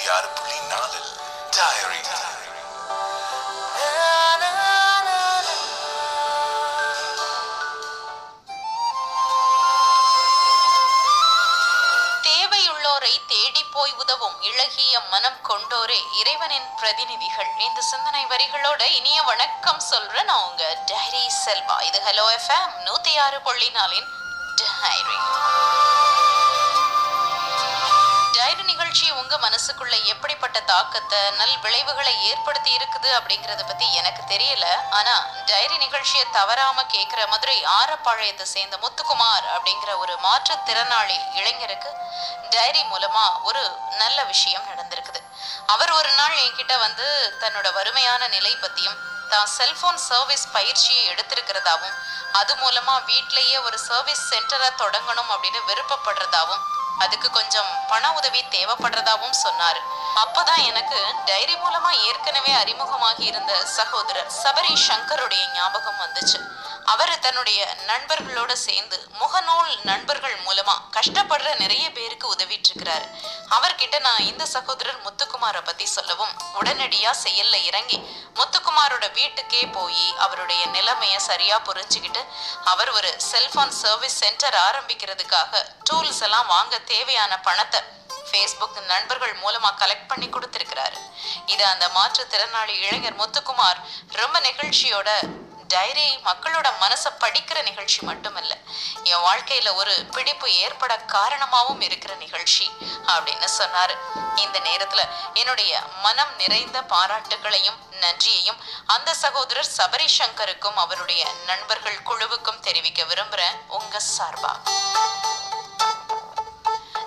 ஆறு புள்ளி நாலில் டயரி தேவையுள்ளோரை தேடி போய் உதவும் இளகிய மனம் கொண்டோரே இறைவனின் பிரதிநிதிகள் இந்த சிந்தனை வரிகளோட இனிய வணக்கம் சொல்ற நான் உங்க டைரி செல்வா இது ஹலோ எஃப்எம் நூத்தி ஆறு புள்ளி நாலின் டைரி டைரி நிகழ்ச்சி உங்க மனசுக்குள்ள எப்படிப்பட்ட தாக்கத்தை நல் விளைவுகளை ஏற்படுத்தி இருக்குது அப்படிங்கறத பத்தி எனக்கு தெரியல ஆனா டைரி நிகழ்ச்சியை தவறாம கேக்குற மதுரை ஆரப்பாளையத்தை சேர்ந்த முத்துக்குமார் அப்படிங்கிற ஒரு மாற்றுத்திறனாளி இளைஞருக்கு டைரி மூலமா ஒரு நல்ல விஷயம் நடந்திருக்குது அவர் ஒரு நாள் என்கிட்ட வந்து தன்னோட வறுமையான நிலை பத்தியும் தான் செல்போன் சர்வீஸ் பயிற்சியை எடுத்திருக்கிறதாவும் அது மூலமா வீட்லயே ஒரு சர்வீஸ் சென்டரை தொடங்கணும் அப்படின்னு விருப்பப்படுறதாவும் அதுக்கு கொஞ்சம் பண உதவி தேவைப்படுறதாவும் சொன்னாரு அப்பதான் எனக்கு டைரி மூலமா ஏற்கனவே அறிமுகமாகி இருந்த சகோதரர் சபரி சங்கருடைய ஞாபகம் வந்துச்சு அவர் தன்னுடைய நண்பர்களோட சேர்ந்து முகநூல் நண்பர்கள் மூலமா கஷ்டப்படுற நிறைய பேருக்கு உதவிட்டு இருக்கிறாரு அவர்கிட்ட நான் இந்த சகோதரர் முத்துக்குமாரை பத்தி சொல்லவும் உடனடியா செயல்ல இறங்கி முத்துக்குமாரோட வீட்டுக்கே போய் அவருடைய நிலைமைய சரியா புரிஞ்சுக்கிட்டு அவர் ஒரு செல்போன் சர்வீஸ் சென்டர் ஆரம்பிக்கிறதுக்காக டூல்ஸ் எல்லாம் வாங்க தேவையான பணத்தை ஃபேஸ்புக் நண்பர்கள் மூலமா கலெக்ட் பண்ணி கொடுத்திருக்கிறாரு இது அந்த மாற்றுத்திறனாளி இளைஞர் முத்துக்குமார் ரொம்ப நெகிழ்ச்சியோட டைரி மக்களோட மனசை படிக்கிற நிகழ்ச்சி மட்டுமல்ல என் வாழ்க்கையில ஒரு பிடிப்பு ஏற்பட காரணமாவும் இருக்கிற நிகழ்ச்சி அப்படின்னு சொன்னாரு இந்த நேரத்துல என்னுடைய மனம் நிறைந்த பாராட்டுகளையும் நன்றியையும் அந்த சகோதரர் சபரி சங்கருக்கும் அவருடைய நண்பர்கள் குழுவுக்கும் தெரிவிக்க விரும்புறேன் உங்க சார்பா